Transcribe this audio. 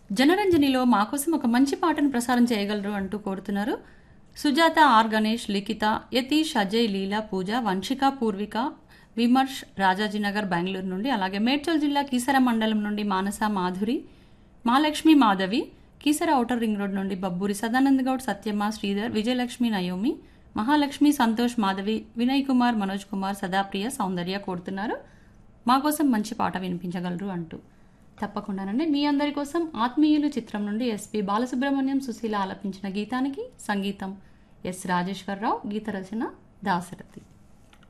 జనరంజనిలో మా కోసం ఒక మంచి పాటను ప్రసారం చేయగలరు అంటూ కోరుతున్నారు సుజాత ఆర్ గణేష్ లిఖిత యతీష్ అజయ్ లీలా పూజ వంశిక పూర్విక విమర్శ్ రాజాజీనగర్ బెంగళూరు నుండి అలాగే మేడ్చల్ జిల్లా కీసర మండలం నుండి Manasa Madhuri Malakshmi Madhavi Keesara outer ring road నుండి బబ్బూరి సదానంద్ గౌడ్ సత్యమ్మ శ్రీధర్ విజయలక్ష్మి నయోమి మహాలక్ష్మి సంతోష్ మాధవి వినయ్ కుమార్ మనోజ్ కుమార్ సదాప్రియ సౌందర్య కోరుతున్నారు మా కోసం మంచి పాట వినిపించగలరు అంటూ తప్పకుండానండి మీ అందరి కోసం ఆత్మీయులు చిత్రం నుండి ఎస్పి బాలసుబ్రహ్మణ్యం సుశీల ఆలపించిన గీతానికి సంగీతం ఎస్ రాజేశ్వరరావు గీత రచన దాశరథి